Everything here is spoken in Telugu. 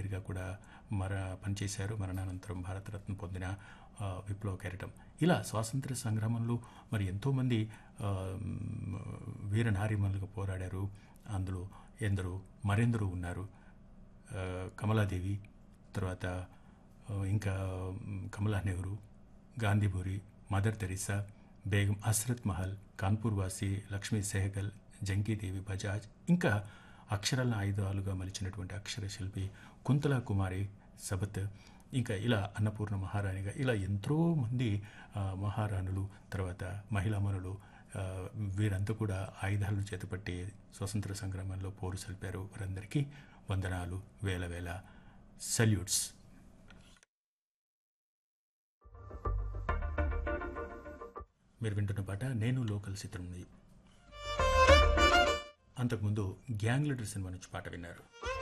ఇంజనీర్గా కూడా మర పనిచేశారు మరణానంతరం భారతరత్న పొందిన ఆ, విప్లవ కెరటం ఇలా స్వాతంత్ర సంగ్రామంలో మరి ఎంతోమంది ఆ, మ్, వీర నారీమణులుగా పోరాడారు అందులో ఎందరో మరెందరో ఉన్నారు ఆ, కమలాదేవి తర్వాత ఆ, ఇంకా మ్, కమలా నెహ్రూ గాంధీబురి మదర్ తెరిసా బేగం అస్రత్ మహల్ కాన్పూర్ వాసి లక్ష్మీ సెహగల్ జంకీదేవి బజాజ్ ఇంకా అక్షరాల ఆయుధాలుగా మలిచినటువంటి అక్షర శిల్పి కుంతలా కుమారి సబత్ ఇంకా ఇలా అన్నపూర్ణ మహారాణిగా ఇలా ఎంతో మంది ఆ, మహారాణులు తర్వాత మహిళామణులు ఆ, వీరంతా కూడా ఆయుధాలను చేతపట్టి స్వతంత్ర సంగ్రామంలో పోరు సల్పారు వారందరికీ వందనాలు వేల వేల సల్యూట్స్ మీరు వింటున్న పాట నేను లోకల్ చిత్రం నుండి అంతకుముందు గ్యాంగ్ లీడర్ సినిమా నుంచి పాట విన్నారు